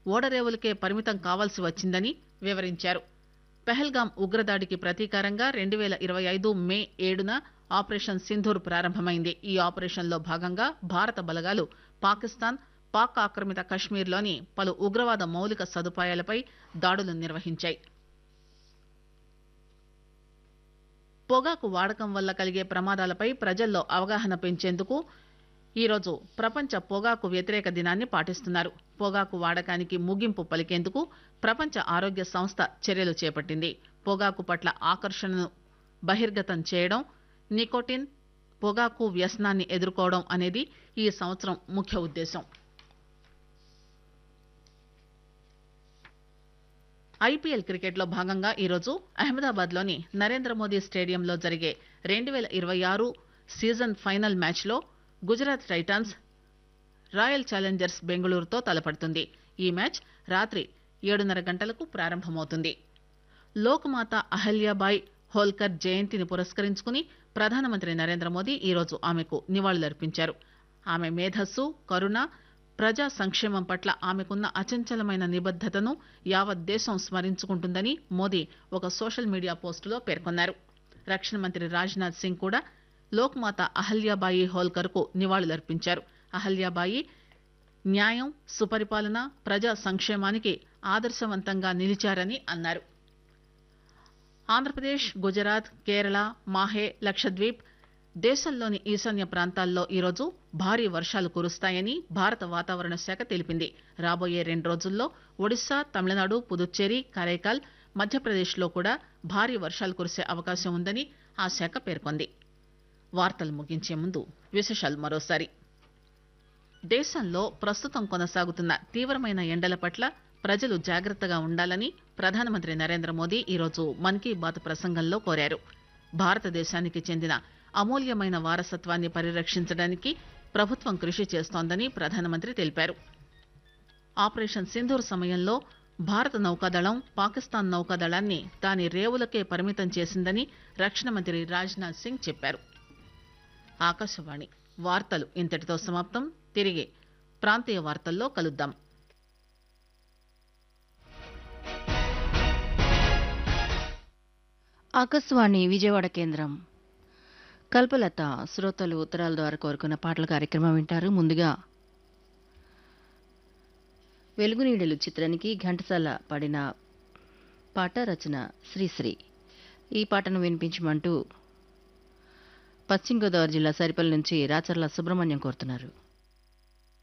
ఓడరేవులకే పరిమితం కావాల్సి వచ్చిందని వివరించారు పెహల్గాం ఉగ్రదాడికి ప్రతీకారంగా రెండు పేల ఇరవై ఐదు మే ఏడున ఆపరేషన్ సింధూర్ ప్రారంభమైంది ఈ ఆపరేషన్ లో భాగంగా భారత బలగాలు పాకిస్తాన్ పాక్ ఆక్రమిత కశ్మీర్లోని పలు ఉగ్రవాద మౌలిక సదుపాయాలపై దాడులు నిర్వహించాయి పొగాకు వాడకం వల్ల కలిగే ప్రమాదాలపై ప్రజల్లో అవగాహన పెంచేందుకు ఈరోజు ప్రపంచ పొగాకు వ్యతిరేక దినాన్ని పాటిస్తున్నారు పొగాకు వాడకానికి ముగింపు పలికేందుకు ప్రపంచ ఆరోగ్య సంస్థ చర్యలు చేపట్టింది పొగాకు పట్ల ఆకర్షణను బహిర్గతం చేయడం నికోటిన్ పొగాకు వ్యసనాన్ని ఎదుర్కోవడం అనేది ఈ సంవత్సరం ముఖ్య ఉద్దేశం ఐపీఎల్ క్రికెట్ లో భాగంగా ఈరోజు అహ్మదాబాద్ లోని నరేంద్ర మోదీ స్టేడియంలో జరిగే రెండు పేల ఇరవై ఆరు సీజన్ ఫైనల్ మ్యాచ్ లో గుజరాత్ టైటాన్స్ రాయల్ ఛాలెంజర్స్ బెంగళూరుతో తలపడుతుంది ఈ మ్యాచ్ రాత్రి ఏడున్నర గంటలకు ప్రారంభమవుతుంది లోక్మాత అహల్యాబాయ్ హోల్కర్ జయంతిని పురస్కరించుకుని ప్రధానమంత్రి నరేంద్ర మోదీ ఈరోజు ఆమెకు నివాళులర్పించారు ఆమె మేధస్సు కరుణ ప్రజా సంక్షేమం పట్ల ఆమెకున్న అచంచలమైన నిబద్దతను యావత్ దేశం స్మరించుకుంటుందని మోదీ ఒక సోషల్ మీడియా పోస్టులో పేర్కొన్నారు రక్షణ మంత్రి రాజ్నాథ్ సింగ్ కూడా లోక్మాత అహల్యాబాయి హోల్కర్ కు నివాళులర్పించారు అహల్యాబాయి న్యాయం సుపరిపాలన ప్రజా సంక్షేమానికి ఆదర్శవంతంగా నిలిచారని అన్నారు ఆంధ్రప్రదేశ్ గుజరాత్ కేరళ మాహే లక్షద్వీప్ దేశంలోని ఈశాన్య ప్రాంతాల్లో ఈరోజు భారీ వర్షాలు కురుస్తాయని భారత వాతావరణ శాఖ తెలిపింది రాబోయే రెండు రోజుల్లో ఒడిశా తమిళనాడు పుదుచ్చేరి కరైకాల్ మధ్యప్రదేశ్ లో కూడా భారీ వర్షాలు కురిసే అవకాశం ఉందని ఆ శాఖ పేర్కొంది వార్తలు ముగించే ముందు విశేషాలు మరోసారి దేశంలో ప్రస్తుతం కొనసాగుతున్న తీవ్రమైన ఎండల పట్ల ప్రజలు జాగ్రత్తగా ఉండాలని ప్రధానమంత్రి నరేంద్ర మోదీ ఈరోజు మన్ కీ బాత్ ప్రసంగంలో కోరారు భారతదేశానికి చెందిన అమూల్యమైన వారసత్వాన్ని పరిరక్షించడానికి ప్రభుత్వం కృషి చేస్తోందని ప్రధానమంత్రి తెలిపారు ఆపరేషన్ సింధూర్ సమయంలో భారత నౌకాదళం పాకిస్తాన్ నౌకాదళాన్ని దాని రేవులకే పరిమితం చేసిందని రక్షణ మంత్రి రాజ్నాథ్ సింగ్ చెప్పారు ఆకాశవాణి వార్తలు ఇంతటితో సమాప్తం తిరిగి ప్రాంతీయ వార్తల్లో కలుద్దాం ఆకాశవాణి విజయవాడ కేంద్రం కల్పలత శ్రోతలు ఉత్తరాల ద్వారా కోరుకున్న పాటల కార్యక్రమం వింటారు ముందుగా వెలుగునీడలు చిత్రానికి ఘంటసాల పాడిన పాట రచన శ్రీశ్రీ ఈ పాటను వినిపించమంటూ పశ్చిమ గోదావరి జిల్లా సరిపల్లి నుంచి రాచర్ల సుబ్రహ్మణ్యం కోరుతున్నారు